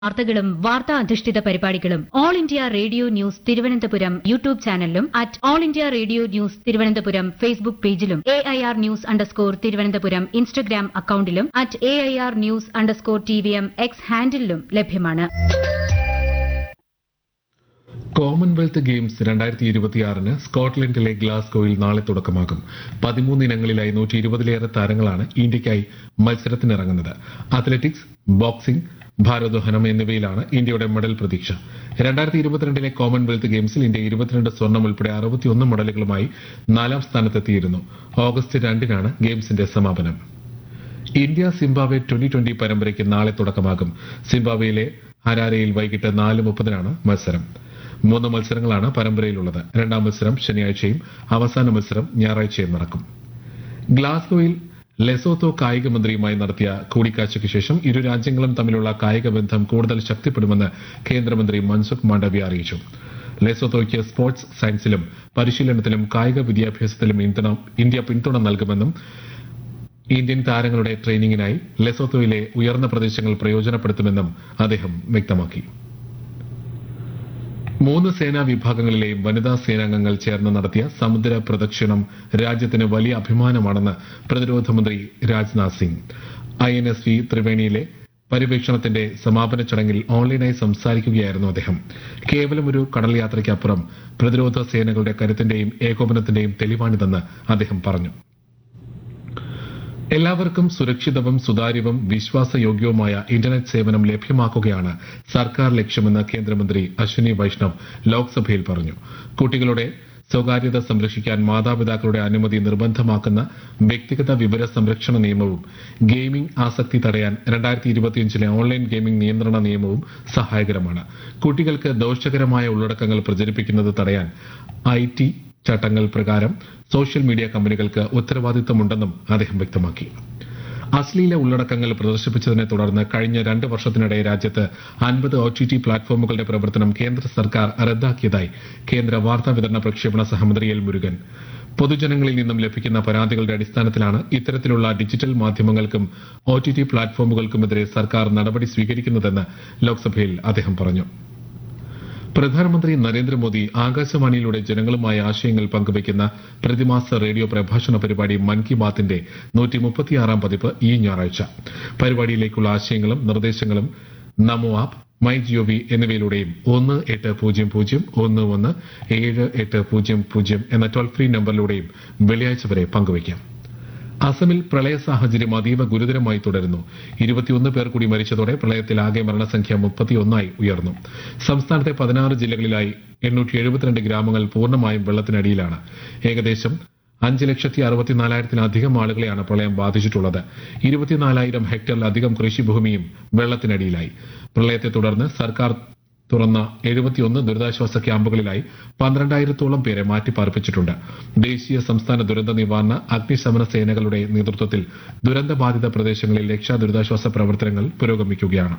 വാർത്തകളും വാർത്താ അധിഷ്ഠിത പരിപാടികളും All India Radio news Thiruvananthapuram YouTube ചാനലിലും at All India Radio news Thiruvananthapuram Facebook പേജിലും A I R news underscore Thiruvananthapuram Instagram അക്കൌണ്ടിലും at A I R news underscore T V M X ഹാൻഡിലും ലഭ്യമാണ് കോമൺവെൽത്ത് ഗെയിംസ് രണ്ടായിരത്തി ഇരുപത്തിയാറിന് സ്കോട്ട്ലൻഡിലെ ഗ്ലാസ്ഗോയിൽ നാളെ തുടക്കമാകും പതിമൂന്ന് ഇനങ്ങളിലായി നൂറ്റി ഇരുപതിലേറെ താരങ്ങളാണ് ഇന്ത്യയ്ക്കായി മത്സരത്തിനിറങ്ങുന്നത് അത്ലറ്റിക്സ് ബോക്സിംഗ് ഭാരോദ്വഹനം എന്നിവയിലാണ് ഇന്ത്യയുടെ മെഡൽ പ്രതീക്ഷ രണ്ടായിരത്തി ഇരുപത്തിരണ്ടിലെ കോമൺവെൽത്ത് ഗെയിംസിൽ ഇന്ത്യ ഇരുപത്തിരണ്ട് സ്വർണം ഉൾപ്പെടെ അറുപത്തിയൊന്ന് മെഡലുകളുമായി നാലാം സ്ഥാനത്തെത്തിയിരുന്നു ഓഗസ്റ്റ് രണ്ടിനാണ് ഗെയിംസിന്റെ സമാപനം ഇന്ത്യ സിംബാബ്വെ ട്വന്റി ട്വന്റി പരമ്പരയ്ക്ക് നാളെ തുടക്കമാകും സിംബാബ്വെയിലെ ഹരാരയിൽ വൈകിട്ട് നാല് മുപ്പതിനാണ് മത്സരം മൂന്ന് മത്സരങ്ങളാണ് പരമ്പരയിലുള്ളത് രണ്ടാം മത്സരം ശനിയാഴ്ചയും അവസാന മത്സരം ഞായറാഴ്ചയും നടക്കും ഗ്ലാസ്ഗോയിൽ ലെസോത്തോ കായിക മന്ത്രിയുമായി നടത്തിയ കൂടിക്കാഴ്ചയ്ക്ക് ശേഷം ഇരു രാജ്യങ്ങളും തമ്മിലുള്ള കായിക ബന്ധം കൂടുതൽ ശക്തിപ്പെടുമെന്ന് കേന്ദ്രമന്ത്രി മൻസുഖ് മാണ്ഡവ്യ അറിയിച്ചു ലെസോത്തോയ്ക്ക് സ്പോർട്സ് സയൻസിലും പരിശീലനത്തിലും കായിക വിദ്യാഭ്യാസത്തിലും പിന്തുണ- ഇന്ത്യ പിന്തുണ നൽകുമെന്നും ഇന്ത്യൻ താരങ്ങളുടെ ട്രെയിനിങ്ങിനായി ലെസോത്തോയിലെ ഉയർന്ന പ്രദേശങ്ങൾ പ്രയോജനപ്പെടുത്തുമെന്നും അദ്ദേഹം വ്യക്തമാക്കി മൂന്ന് സേനാ വിഭാഗങ്ങളിലെയും വനിതാ സേനാംഗങ്ങൾ ചേർന്ന് നടത്തിയ സമുദ്ര പ്രദക്ഷിണം രാജ്യത്തിന് വലിയ അഭിമാനമാണെന്ന് പ്രതിരോധ മന്ത്രി Rajnath Singh I N S V ത്രിവേണിയിലെ പര്യവേക്ഷണത്തിന്റെ സമാപന ചടങ്ങിൽ ഓൺലൈനായി സംസാരിക്കുകയായിരുന്നു അദ്ദേഹം കേവലം ഒരു കടൽ യാത്രയ്ക്കപ്പുറം പ്രതിരോധ സേനകളുടെ കരുത്തിന്റെയും ഏകോപനത്തിന്റെയും തെളിവാണിതെന്ന് അദ്ദേഹം പറഞ്ഞു എല്ലാവർക്കും സുരക്ഷിതവും സുതാര്യവും വിശ്വാസയോഗ്യവുമായ ഇന്റർനെറ്റ് സേവനം ലഭ്യമാക്കുകയാണ് സർക്കാർ ലക്ഷ്യമെന്ന് കേന്ദ്രമന്ത്രി അശ്വിനി വൈഷ്ണവ് ലോക്സഭയിൽ പറഞ്ഞു കുട്ടികളുടെ സ്വകാര്യത സംരക്ഷിക്കാൻ മാതാപിതാക്കളുടെ അനുമതി നിർബന്ധമാക്കുന്ന വ്യക്തിഗത വിവര സംരക്ഷണ നിയമവും ഗെയിമിംഗ് ആസക്തി തടയാൻ രണ്ടായിരത്തി ഇരുപത്തിയഞ്ചിലെ ഓൺലൈൻ ഗെയിമിംഗ് നിയന്ത്രണ നിയമവും സഹായകരമാണ് കുട്ടികൾക്ക് ദോഷകരമായ ഉള്ളടക്കങ്ങൾ പ്രചരിപ്പിക്കുന്നത് തടയാൻ ഐ ടി ചട്ടങ്ങൾ പ്രകാരം സോഷ്യൽ മീഡിയ കമ്പനികൾക്ക് ഉത്തരവാദിത്തമുണ്ടെന്നും അദ്ദേഹം വ്യക്തമാക്കി അശ്ലീല ഉള്ളടക്കങ്ങൾ പ്രദർശിപ്പിച്ചതിനെ തുടർന്ന് കഴിഞ്ഞ രണ്ട് വർഷത്തിനിടെ രാജ്യത്ത് അൻപത് ഒ ടി ടി പ്ലാറ്റ്ഫോമുകളുടെ പ്രവർത്തനം കേന്ദ്ര സർക്കാർ റദ്ദാക്കിയതായി കേന്ദ്ര വാർത്താ വിതരണ പ്രക്ഷേപണ സഹമന്ത്രി എൽ മുരുകൻ പൊതുജനങ്ങളിൽ നിന്നും ലഭിക്കുന്ന പരാതികളുടെ അടിസ്ഥാനത്തിലാണ് ഇത്തരത്തിലുള്ള ഡിജിറ്റൽ മാധ്യമങ്ങൾക്കും ഒ ടി ടി പ്ലാറ്റ്ഫോമുകൾക്കുമെതിരെ സർക്കാർ നടപടി സ്വീകരിക്കുന്നതെന്ന് ലോക്സഭയിൽ അദ്ദേഹം പറഞ്ഞു പ്രധാനമന്ത്രി നരേന്ദ്രമോദി ആകാശവാണിയിലൂടെ ജനങ്ങളുമായി ആശയങ്ങൾ പങ്കുവയ്ക്കുന്ന പ്രതിമാസ റേഡിയോ പ്രഭാഷണ പരിപാടി മൻ കി ബാത്തിന്റെ നൂറ്റി മുപ്പത്തിയാറാം പതിപ്പ് ഈ ഞായറാഴ്ച പരിപാടിയിലേക്കുള്ള ആശയങ്ങളും നിർദ്ദേശങ്ങളും നമോ ആപ്പ് മൈ ജിഒവി എന്നിവയിലൂടെയും ഒന്ന് എട്ട് പൂജ്യം പൂജ്യം ഒന്ന് ഒന്ന് ഏഴ് എട്ട് പൂജ്യം പൂജ്യം എന്ന ടോൾ ഫ്രീ നമ്പറിലൂടെയും വെള്ളിയാഴ്ച വരെ പങ്കുവയ്ക്കാം അസമിൽ പ്രളയ സാഹചര്യം അതീവ ഗുരുതരമായി തുടരുന്നു ഇരുപത്തിയൊന്ന് പേർ കൂടി മരിച്ചതോടെ പ്രളയത്തിൽ ആകെ മരണസംഖ്യ മുപ്പത്തിയൊന്നായി ഉയർന്നു സംസ്ഥാനത്തെ പതിനാറ് ജില്ലകളിലായി എണ്ണൂറ്റി എഴുപത്തിരണ്ട് ഗ്രാമങ്ങൾ പൂർണ്ണമായും വെള്ളത്തിനടിയിലാണ് ഏകദേശം അഞ്ച് ലക്ഷത്തി അറുപത്തിനാലായിരത്തിലധികം ആളുകളെയാണ് പ്രളയം ബാധിച്ചിട്ടുള്ളത് ഇരുപത്തിനാലായിരം ഹെക്ടറിലധികം കൃഷിഭൂമിയും വെള്ളത്തിനടിയിലായി പ്രളയത്തെ തുടർന്ന് സർക്കാർ തുറന്ന എഴുപത്തിയൊന്ന് ദുരിതാശ്വാസ ക്യാമ്പുകളിലായി പന്ത്രണ്ടായിരത്തോളം പേരെ മാറ്റിപ്പാർപ്പിച്ചിട്ടുണ്ട് ദേശീയ സംസ്ഥാന ദുരന്ത നിവാരണ അഗ്നിശമന സേനകളുടെ നേതൃത്വത്തിൽ ദുരന്തബാധിത പ്രദേശങ്ങളിൽ രക്ഷാ ദുരിതാശ്വാസ പ്രവർത്തനങ്ങൾ പുരോഗമിക്കുകയാണ്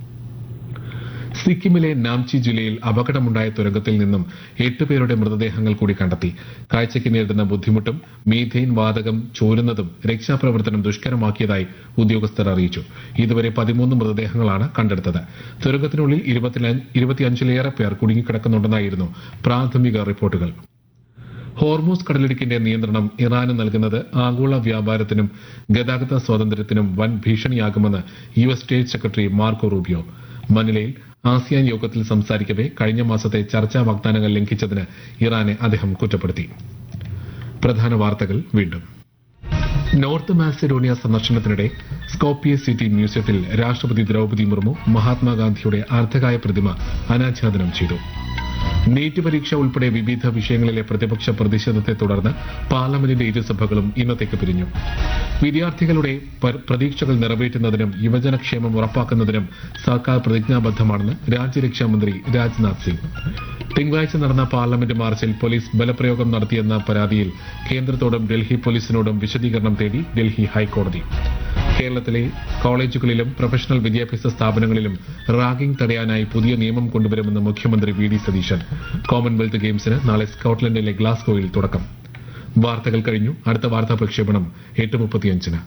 സിക്കിമിലെ നാംചി ജില്ലയിൽ അപകടമുണ്ടായ തുരങ്കത്തിൽ നിന്നും എട്ട് പേരുടെ മൃതദേഹങ്ങൾ കൂടി കണ്ടെത്തി കാഴ്ചയ്ക്ക് നേരിടുന്ന ബുദ്ധിമുട്ടും മീഥെയിൻ വാതകം ചോരുന്നതും രക്ഷാപ്രവർത്തനം ദുഷ്കരമാക്കിയതായി ഉദ്യോഗസ്ഥർ അറിയിച്ചു ഇതുവരെ പതിമൂന്ന് മൃതദേഹങ്ങളാണ് കണ്ടെടുത്തത് തുരങ്കത്തിനുള്ളിൽ ഇരുപത്തില- ഇരുപത്തിയഞ്ചിലേറെ പേർ കുടുങ്ങിക്കിടക്കുന്നുണ്ടെന്നായിരുന്നു പ്രാഥമിക റിപ്പോർട്ടുകൾ ഹോർമൂസ് കടലിടുക്കിന്റെ നിയന്ത്രണം ഇറാന് നൽകുന്നത് ആഗോള വ്യാപാരത്തിനും ഗതാഗത സ്വാതന്ത്ര്യത്തിനും വൻ ഭീഷണിയാകുമെന്ന് U S state secretary Marco Rubio മനിലയിൽ ആസിയാൻ യോഗത്തിൽ സംസാരിക്കവെ കഴിഞ്ഞ മാസത്തെ ചർച്ചാ വാഗ്ദാനങ്ങൾ ലംഘിച്ചതിന് ഇറാനെ അദ്ദേഹം കുറ്റപ്പെടുത്തി പ്രധാന വാർത്തകൾ വീണ്ടും നോർത്ത് മാസിഡോണിയ സന്ദർശനത്തിനിടെ സ്കോപ്പിയ സിറ്റി മ്യൂസിയത്തിൽ രാഷ്ട്രപതി ദ്രൗപദി മുർമു മഹാത്മാഗാന്ധിയുടെ അർദ്ധകായ പ്രതിമ അനാച്ഛാദനം ചെയ്തു നീറ്റ് പരീക്ഷ ഉൾപ്പെടെ വിവിധ വിഷയങ്ങളിലെ പ്രതിപക്ഷ പ്രതിഷേധത്തെ തുടർന്ന് പാർലമെന്റിന്റെ ഇരുസഭകളും ഇന്നത്തേക്ക് പിരിഞ്ഞു വിദ്യാർത്ഥികളുടെ പ- പ്രതീക്ഷകൾ നിറവേറ്റുന്നതിനും യുവജനക്ഷേമം ഉറപ്പാക്കുന്നതിനും സർക്കാർ പ്രതിജ്ഞാബദ്ധമാണെന്ന് രാജ്യരക്ഷാ മന്ത്രി രാജ്നാഥ് സിംഗ് തിങ്കളാഴ്ച നടന്ന പാർലമെന്റ് മാർച്ചിൽ പോലീസ് ബലപ്രയോഗം നടത്തിയെന്ന പരാതിയിൽ കേന്ദ്രത്തോടും ഡൽഹി പോലീസിനോടും വിശദീകരണം തേടി ഡൽഹി ഹൈക്കോടതി കേരളത്തിലെ കോളേജുകളിലും പ്രൊഫഷണൽ വിദ്യാഭ്യാസ സ്ഥാപനങ്ങളിലും റാഗിംഗ് തടയാനായി പുതിയ നിയമം കൊണ്ടുവരുമെന്ന് മുഖ്യമന്ത്രി വി ഡി സതീശൻ കോമൺവെൽത്ത് ഗെയിംസിന് നാളെ സ്കോട്ട്ലൻഡിലെ ഗ്ലാസ്ഗോയിൽ തുടക്കം വാർത്തകൾ കഴിഞ്ഞു അടുത്ത വാർത്താ പ്രക്ഷേപണം എട്ട് മുപ്പത്തിയഞ്ചിന്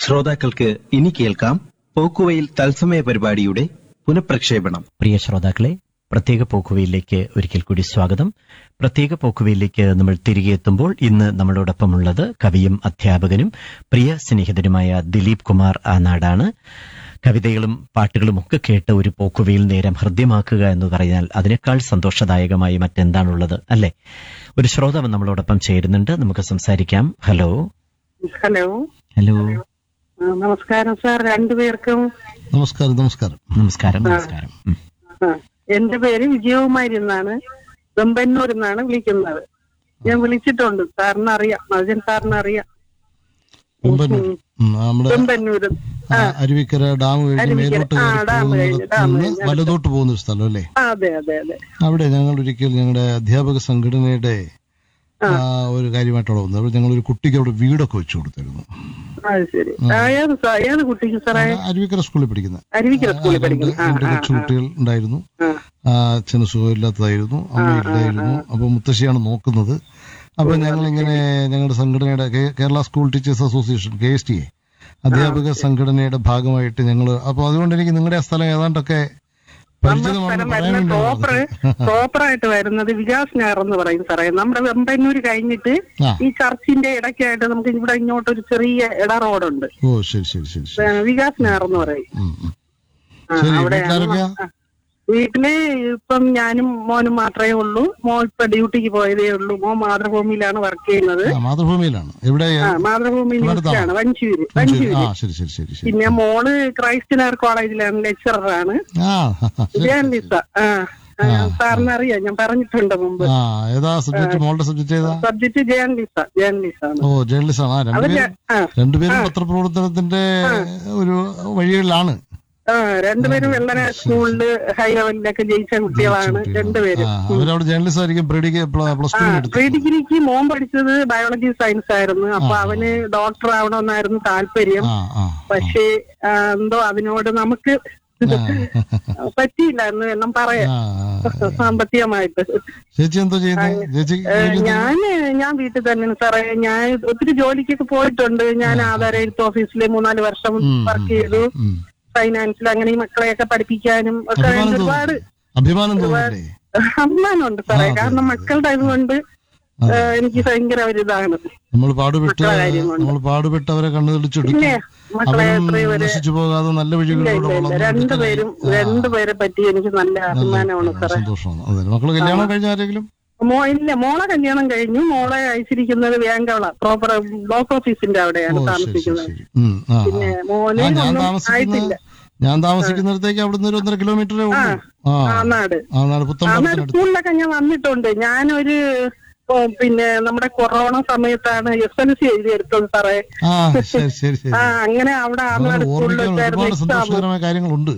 ശ്രോതാക്കൾക്ക് ഇനി കേൾക്കാം പോക്കുവയിൽ തത്സമയ പരിപാടിയുടെ പുനഃപ്രക്ഷേപണം പ്രിയ ശ്രോതാക്കളെ പ്രത്യേക പോക്കുവയിലേക്ക് ഒരിക്കൽ കൂടി സ്വാഗതം പ്രത്യേക പോക്കുവയിലേക്ക് നമ്മൾ തിരികെ എത്തുമ്പോൾ ഇന്ന് നമ്മളോടൊപ്പമുള്ളത് കവിയും അധ്യാപകനും പ്രിയ സ്നേഹിതനുമായ ദിലീപ് കുമാർ ആനാടാണ് കവിതകളും പാട്ടുകളും ഒക്കെ കേട്ട് ഒരു പോക്കുവയിൽ നേരം ഹൃദ്യമാക്കുക എന്ന് പറഞ്ഞാൽ അതിനേക്കാൾ സന്തോഷദായകമായി മറ്റെന്താണുള്ളത് അല്ലെ ഒരു ശ്രോതാവ് നമ്മളോടൊപ്പം ചേരുന്നുണ്ട് നമുക്ക് സംസാരിക്കാം ഹലോ ഹലോ ഹലോ ആ, നമസ്കാരം സാർ രണ്ടുപേർക്കും നമസ്കാരം നമസ്കാരം നമസ്കാരം നമസ്കാരം ഉം. ആ, എന്റെ പേര് വിജയകുമാരി എന്നാണ് വെമ്പന്നൂർ എന്നാണ് വിളിക്കുന്നത് ഞാൻ വിളിച്ചിട്ടുണ്ട് സാറിന് അറിയാം മജൻ സാറിന് അറിയാം വെമ്പന്നൂർ ഉം, നമ്മുടെ വെമ്പന്നൂർ ആ, അരുവിക്കര ഡാം കഴിഞ്ഞ് അരുവിക്കര, മേലോട്ട് ആ, കയറി ഡാം കഴിഞ്ഞ്, പോകുന്നിടത്ത് ഡാം നിന്ന് കഴിഞ്ഞ് വലതോട്ട് പോകുന്ന ഒരു സ്ഥലം അല്ലേ ആ, അതെ അതെ അതെ അവിടെ ഞങ്ങൾ ഒരിക്കൽ ഞങ്ങളുടെ അധ്യാപക സംഘടനയുടെ ആ, ഒരു കാര്യമായിട്ട് അവിടെ വന്നത് അവിടെ ഞങ്ങൾ ഒരു കുട്ടിക്ക് അവിടെ വീടൊക്കെ വെച്ചു കൊടുത്തിരുന്നു അത് ശരി ആ, ഏത് സാ- ഏത് കുട്ടിക്ക് സാറേ അരുവിക്കര സ്കൂളിൽ പഠിക്കുന്ന അരുവിക്കര സ്കൂളിൽ രണ്ട് പഠിക്കുന്നു ആ രണ്ട് ആ കൊച്ചു കുട്ടികൾ ഉണ്ടായിരുന്നു ആ. ആ, അച്ഛന് സുഖമില്ലാത്തതായിരുന്നു അമ്മയില്ലായിരുന്നു അപ്പൊ മുത്തശ്ശിയാണ് നോക്കുന്നത് അപ്പൊ ഞങ്ങൾ ഇങ്ങനെ ഞങ്ങളുടെ സംഘടനയുടെ കേ- Kerala school teachers association K S T A അധ്യാപക സംഘടനയുടെ ഭാഗമായിട്ട് ഞങ്ങൾ അപ്പൊ അതുകൊണ്ട് എനിക്ക് നിങ്ങളുടെ ആ സ്ഥലം ഏതാണ്ടൊക്കെ നമ്മുടെ പരിചിതമാണെന്ന് സ്ഥലം പറയാൻ വരുന്ന വേണ്ടി പ്രോപ്പർ പ്രോപ്പറായിട്ട് വരുന്നത് വികാസ് നഗർ എന്ന് പറയും സാറേ നമ്മുടെ വെമ്പന്നൂര് കഴിഞ്ഞിട്ട് ആ. ഈ ചർച്ചിന്റെ ഇടയ്ക്കായിട്ട് നമുക്ക് ഇവിടെ ഇങ്ങോട്ട് ഒരു ചെറിയ ഇട റോഡുണ്ട് ഓ ശരി ശരി ശരി ശരി ഏ, വികാസ് നഗർ എന്ന് പറയും ഉം, ഉം. ആ, ശരി അവിടെയാണ് വീട്ടിലാരൊക്കെയാ ആ. വീട്ടില് ഇപ്പം ഞാനും മോനും മാത്രമേ ഉള്ളൂ മോൻ ഇപ്പൊ ഡ്യൂട്ടിക്ക് പോയതേ ഉള്ളൂ മോൻ മാതൃഭൂമിയിലാണ് വർക്ക് ചെയ്യുന്നത് ആ മാതൃഭൂമിയിലാണ് എവിടെ ആ മാതൃഭൂമി ഇവിടെ ന്യൂസിലാണ് വഞ്ചൂര് ശരി. വഞ്ചൂര് ആ ശരി ശരി ശരി ശരി പിന്നെ മോള് ക്രൈസ്റ്റ് നഗർ കോളേജിലാണ് ലെക്ചറാണ് ആ ശരി. ജേർണലിസ്റ്റ ആ ആ, സാറിന് അറിയാം ഞാൻ പറഞ്ഞിട്ടുണ്ട് മുമ്പ് ആ ഏതാ സബ്ജക്ട് മോളുടെ സബ്ജക്ട് ഏതാ സബ്ജക്ട് ജേർണലിസ്റ്റ ജേർണലിസ്റ്റ് ആണ് ഓ ജേർണലിസ്റ്റ് ആണ് ആ അവര് രണ്ടുപേരും ആ രണ്ടുപേരും പത്രപ്രവർത്തനത്തിന്റെ ഒരു വഴികളിലാണ് ആ രണ്ടുപേരും വെള്ളന സ്കൂളില് ഹൈ ലെവലിലൊക്കെ ജയിച്ച കുട്ടികളാണ് രണ്ടുപേരും ആ, അവരവിടെ ജേർണലിസ്റ്റ് ആയിരിക്കും പ്രീഡിക്ക് പ്ലസ് ആ ടു എടുത്തു പ്രീ ഡിഗ്രിക്ക് മോൻ പഠിച്ചത് ബയോളജി സയൻസ് ആയിരുന്നു അപ്പൊ അവന് ഡോക്ടർ ആവണമെന്നായിരുന്നു താല്പര്യം ആ ആ പക്ഷേ ആ, എന്തോ അതിനോട് നമുക്ക് പറ്റിയില്ലായിരുന്നു എല്ലാം പറയാം ആ, ആ. സാമ്പത്തികമായിട്ട് ചേച്ചി എന്തോ ചെയ്യുന്നത് ചേച്ചി ഏ, ഞാന് ഞാൻ വീട്ടിൽ തന്നെ സാറേ ഞാൻ ഒത്തിരി ജോലിക്കൊക്കെ പോയിട്ടുണ്ട് ഞാൻ ആധാര എഴുത്ത് ഓഫീസിൽ മൂന്നാല് വർഷം വർക്ക് ചെയ്തു ഉം. ഫൈനാൻസിൽ അങ്ങനെ ഈ മക്കളെയൊക്കെ പഠിപ്പിക്കാനും ഒക്കെ അഭിമാനം ഒരുപാട് തോന്നുന്നില്ലേ അഭിമാനം തോന്നുന്നില്ലേ അഭിമാനമുണ്ട് സാറേ കാരണം മക്കളുടെ ഇതുകൊണ്ട് ഏ, എനിക്ക് ഭയങ്കര ഒരു ഇതാണ് നമ്മൾ പാടുപെട്ട് മക്കളെ കാര്യം കൊണ്ട്. നമ്മൾ പാടുപെട്ട് അവരെ കണ്ണു തെളിച്ചെടുക്കും പിന്നെ മക്കളെ അവരും എത്രയോ വരെ നശിച്ചു പോകാതെ നല്ല ഇല്ല വഴികളിലൂടെ ഇല്ല ഇല്ല വളർന്നു രണ്ടുപേരും രണ്ടുപേരെ പറ്റി എനിക്ക് നല്ല അഭിമാനമാണ് സാറേ സന്തോഷമാണ് അതെ മക്കള് കല്യാണം കഴിഞ്ഞ ആരെങ്കിലും മോ ഇല്ല മോളെ കല്യാണം കഴിഞ്ഞു മോളെ അയച്ചിരിക്കുന്നത് വേങ്കവള പ്രോപ്പർ ബ്ലോക്ക് ഓഫീസിന്റെ അവിടെയാണ് ഓ ശരി ശരി താമസിക്കുന്നത് ശരി ഉം, ആ, ആ. പിന്നെ മോന് ആ, ഞാൻ ഒന്നും താമസിക്കുന്ന ആയിട്ടില്ല ഞാൻ താമസിക്കുന്നിടത്തേക്ക് അവിടുന്ന് ഒരു ഒന്നര കിലോമീറ്ററേ ഉള്ളൂ ആ ആനാട് ആ നാട് ആനാട് പുത്തമ്പലത്തിനടുത്ത് സ്കൂളിലൊക്കെ ഞാൻ വന്നിട്ടുണ്ട് ഞാനൊരു ഓ, പിന്നെ നമ്മുടെ കൊറോണ സമയത്താണ് എസ് എൽ സി എഴുതി എടുത്തത് സാറേ ആ ശരി ശരി ശരി ആ അങ്ങനെ അവിടെ ആനാട് അങ്ങനെ സ്കൂളിൽ ഓർമ്മിക്കാൻ വെച്ചായിരുന്നു ഒരുപാട് എക്സാം സന്തോഷകരമായ കാര്യങ്ങളുണ്ട്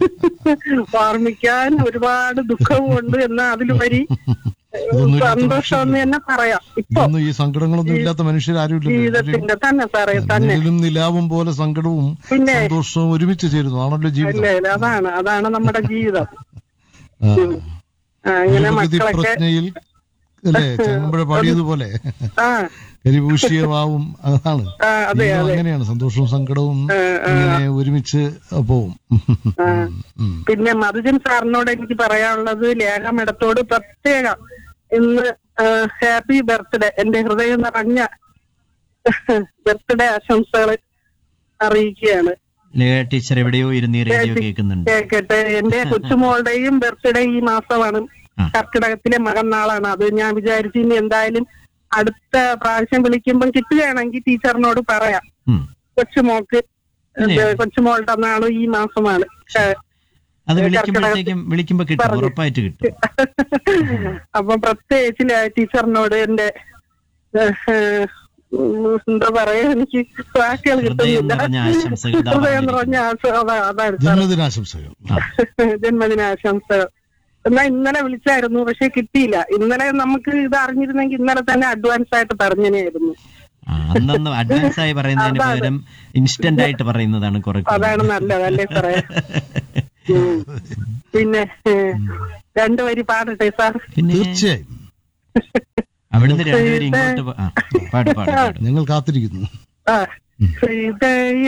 ഓർമ്മിക്കാൻ ഒരുപാട് ദുഃഖവും ഉണ്ട് എന്നാ അതിലുപരി ഇതൊന്നും ഇല്ലാത്ത സന്തോഷം എന്ന് തന്നെ പറയാം ഇപ്പൊ ഒന്നും ഈ സങ്കടങ്ങളൊന്നും ഇല്ലാത്ത മനുഷ്യരാരും ഇല്ലല്ലോ ജീവിതത്തിന്റെ തന്നെ സാറേ തന്നെ നിഴലും നിലാവും പോലെ സങ്കടവും പിന്നെ സന്തോഷവും ഒരുമിച്ച് ചേരുന്നു ആണല്ലോ ജീവിതം ഇല്ല ഇല്ല അതാണ് അതാണ് നമ്മുടെ ജീവിതം ആ. ആ, ഇങ്ങനെ പ്രകൃതി മക്കളൊക്കെ പ്രജ്ഞയിൽ അല്ലേ ചെങ്ങമ്പുഴ പാടിയതുപോലെ ആ കരിഭൂഷിയമാവും അതാണ് ആ, അതെ ജീവിതം അങ്ങനെയാണ് സന്തോഷവും സങ്കടവും ഇങ്ങനെ ഒരുമിച്ച് പോവും ഉം. പിന്നെ മധുജൻ സാറിനോട് എനിക്ക് പറയാനുള്ളത് ലേഖ മേഡത്തോട് പ്രത്യേകം ഇന്ന് ഹാപ്പി ബർത്ത്ഡേ എന്റെ ഹൃദയം നിറഞ്ഞ ബർത്ത്ഡേ ആശംസകൾ അറിയിക്കുകയാണ് ലേഖ ടീച്ചർ എവിടെയോ ഇരുന്ന് ഈ റേഡിയോ കേൾക്കുന്നുണ്ട് കേക്കട്ടെ എന്റെ കൊച്ചുമോളുടെയും ബർത്ത്ഡേ ഈ മാസമാണ് ആ. കർക്കിടകത്തിലെ മകന്നാളാണ് അത് ഞാൻ വിചാരിച്ചു ഇനി എന്തായാലും അടുത്ത പ്രാവശ്യം വിളിക്കുമ്പോൾ കിട്ടുകയാണെങ്കിൽ ടീച്ചറിനോട് പറയാം ഉം. കൊച്ചുമോൾക്ക് പിന്നെ? ഇത് കൊച്ചുമോളുടെ നാളും ഈ മാസമാണ് ഏ, അത് വിളിക്കുമ്പോഴത്തേക്കും വിളിക്കുമ്പോ കിട്ടും ഉറപ്പായിട്ട് കിട്ടും അപ്പൊ പ്രത്യേകിച്ച് ല- ടീച്ചറിനോട് എന്റെ ഏഹ്, ഉം, എന്താ പറയാ എനിക്ക് വാക്കുകൾ ഹൃദയം കിട്ടുന്നില്ല നിറഞ്ഞ ആശംസകൾ ഇതാ ഹൃദയം നിറഞ്ഞ ആശ- അതാ- അതാണ് സാർ ജന്മദിനാശംസകൾ ജന്മദിനാശംസകൾ എന്നാ ഇന്നലെ വിളിച്ചായിരുന്നു പക്ഷെ കിട്ടിയില്ല ഇന്നലെ നമുക്ക് ഇത് അറിഞ്ഞിരുന്നെങ്കിൽ ഇന്നലെ തന്നെ അഡ്വാൻസ് ആയിട്ട് പറഞ്ഞതിനായിരുന്നു ആ, അന്നന്ന് അഡ്വാൻസ് ആയി പറയുന്നതിന് പകരം ഇൻസ്റ്റന്റ് ആയിട്ട് പറയുന്നതാണ് കുറെ അതാണ് നല്ലത് അല്ലേ സാറേ ഉം. പിന്നെ ഏഹ്, രണ്ടു വരി പാടട്ടെ സാർ പിന്നെ തീർച്ചയായും അവിടുന്ന് രണ്ടുപേരും ഇങ്ങോട്ട് പോ- ആ, പാട് പാട് പാട് ഞങ്ങൾ കാത്തിരിക്കുന്നു ആ ഹൃദയ